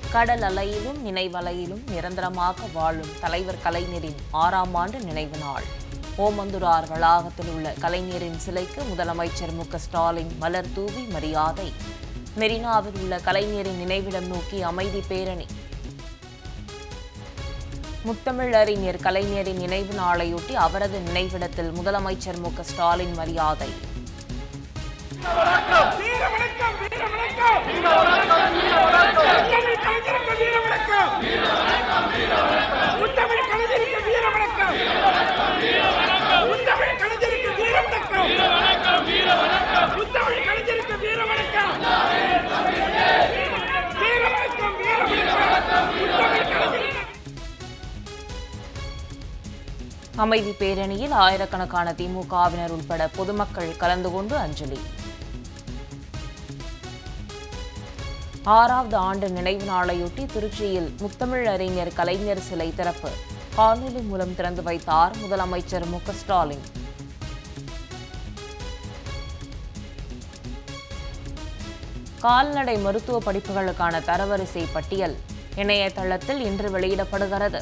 கடல் அலையிலும் நினைவலையிலும் நிரந்தரமாக வாழும் தலைவர் கலைஞரின் ஆறாம் ஆண்டு நினைவு நாள் ஓமந்துரார் வளாகத்தில் உள்ள கலைஞரின் சிலைக்கு முதலமைச்சர் மு க ஸ்டாலின் மலர் தூவி மரியாதை மெரினாவில் உள்ள கலைஞரின் நினைவிடம் நோக்கி அமைதி பேரணி முத்தமிழறிஞர் கலைஞரின் நினைவு நாளையொட்டி அவரது நினைவிடத்தில் முதலமைச்சர் மு க ஸ்டாலின் மரியாதை வீர வணக்கம் வீர வணக்கம் வீர வணக்கம் வீர வணக்கம் முத்தமிழ் கலைஞருக்கு வீர வணக்கம் வீர வணக்கம் வீர வணக்கம் முத்தமிழ் கலைஞருக்கு வீர வணக்கம் வீர வணக்கம் வீர வணக்கம் முத்தமிழ் கலைஞருக்கு வீர வணக்கம் வீர வணக்கம் வீர வணக்கம் முத்தமிழ் கலைஞருக்கு வீர வணக்கம் வீர வணக்கம் வீர வணக்கம் முத்தமிழ் கலைஞருக்கு அமைதி பேரணியில் ஆயிரக்கணக்கான திமுகவினர் உட்பட பொதுமக்கள் கலந்து கொண்டு அஞ்சலி ஆறாவது ஆண்டு நினைவு நாளையொட்டி திருச்சியில் முத்தமிழ் அறிஞர் கலைஞர் சிலை திறப்பு காணொலி மூலம் திறந்து வைத்தார் முதலமைச்சர் மு க ஸ்டாலின் கால்நடை மருத்துவ படிப்புகளுக்கான தரவரிசை பட்டியல் இணையதளத்தில் இன்று வெளியிடப்படுகிறது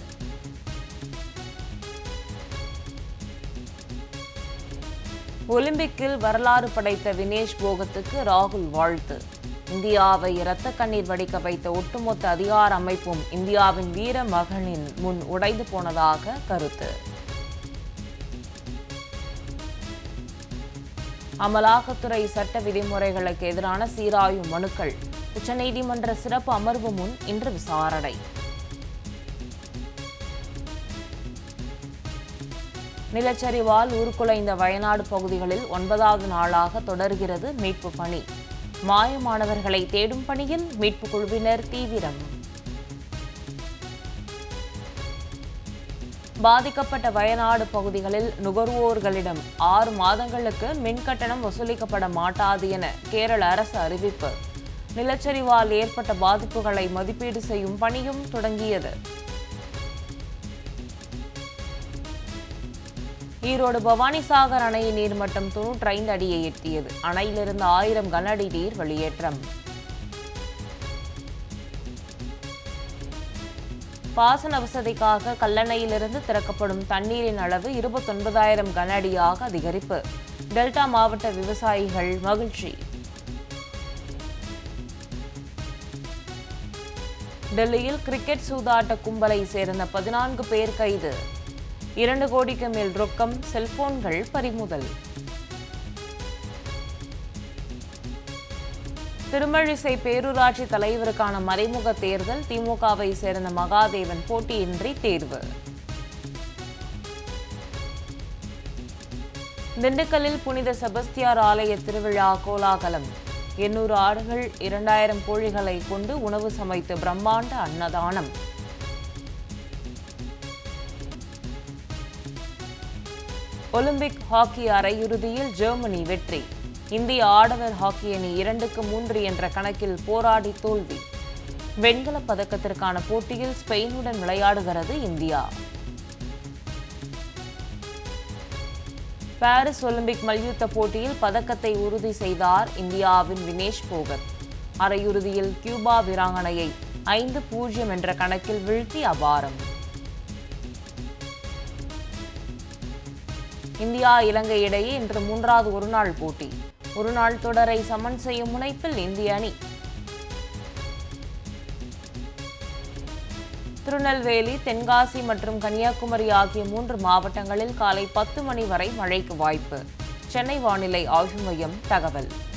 ஒலிம்பிக்கில் வரலாறு படைத்த வினேஷ் போகத்துக்கு ராகுல் வாழ்த்து இந்தியாவை இரத்த கண்ணீர் வடிக்க வைத்த ஒட்டுமொத்த அதிகார அமைப்பும் இந்தியாவின் வீர மகனின் முன் உடைந்து போனதாக கருத்து அமலாக்கத்துறை சட்ட விதிமுறைகளுக்கு எதிரான சீராய்வு மனுக்கள் உச்சநீதிமன்ற சிறப்பு அமர்வு முன் இன்று விசாரணை நிலச்சரிவால் உருக்குலைந்த வயநாடு பகுதிகளில் ஒன்பதாவது நாளாக தொடர்கிறது மீட்பு பணி மாயமானவர்களை தேடும் பணியில் மீட்பு குழுவினர் தீவிரம் பாதிக்கப்பட்ட வயநாடு பகுதிகளில் நுகர்வோர்களிடம் ஆறு மாதங்களுக்கு மின் கட்டணம் வசூலிக்கப்பட மாட்டாது என கேரள அரசு அறிவிப்பு நிலச்சரிவால் ஏற்பட்ட பாதிப்புகளை மதிப்பீடு செய்யும் பணியும் தொடங்கியது ஈரோடு பவானிசாகர் அணையின் நீர்மட்டம் தொன்னூற்றி ஐந்து அடியை எட்டியது அணையிலிருந்து ஆயிரம் கன அடி நீர் வெளியேற்றம் பாசன வசதிக்காக கல்லணையிலிருந்து திறக்கப்படும் தண்ணீரின் அளவு இருபத்தொன்பதாயிரம் கன அடியாக அதிகரிப்பு டெல்டா மாவட்ட விவசாயிகள் மகிழ்ச்சி டெல்லியில் கிரிக்கெட் சூதாட்ட கும்பலை சேர்ந்த பதினான்கு பேர் கைது இரண்டு கோடிக்கு மேல் ரொக்கம் செல்போன்கள் பறிமுதல் திருமழிசை பேரூராட்சி தலைவருக்கான மறைமுக தேர்தல் திமுகவை சேர்ந்த மகாதேவன் போட்டியின்றி தேர்வு திண்டுக்கல்லில் புனித செபஸ்தியார் ஆலய திருவிழா கோலாகலம் எண்ணூறு ஆடுகள் இரண்டாயிரம் கோழிகளை கொண்டு உணவு சமைத்து பிரம்மாண்ட அன்னதானம் ஒலிம்பிக் ஹாக்கி அரையிறுதியில் ஜெர்மனி வெற்றி இந்திய ஆடவர் ஹாக்கி அணி இரண்டுக்கு மூன்று என்ற கணக்கில் போராடி தோல்வி வெண்கலப் பதக்கத்திற்கான போட்டியில் ஸ்பெயினுடன் விளையாடுகிறது இந்தியா பாரிஸ் ஒலிம்பிக் மல்யுத்த போட்டியில் பதக்கத்தை உறுதி செய்தார் இந்தியாவின் வினேஷ் போகத் அரையிறுதியில் கியூபா வீராங்கனையை ஐந்து பூஜ்ஜியம் என்ற கணக்கில் வீழ்த்தி அபாரம் இந்தியா இலங்கை இடையே இன்று மூன்றாவது ஒருநாள் போட்டி ஒருநாள் தொடரை சமன் செய்யும் முனைப்பில் இந்திய அணி திருநெல்வேலி தென்காசி மற்றும் கன்னியாகுமரி ஆகிய மூன்று மாவட்டங்களில் காலை பத்து மணி வரை மழைக்கு வாய்ப்பு சென்னை வானிலை ஆய்வு மையம் தகவல்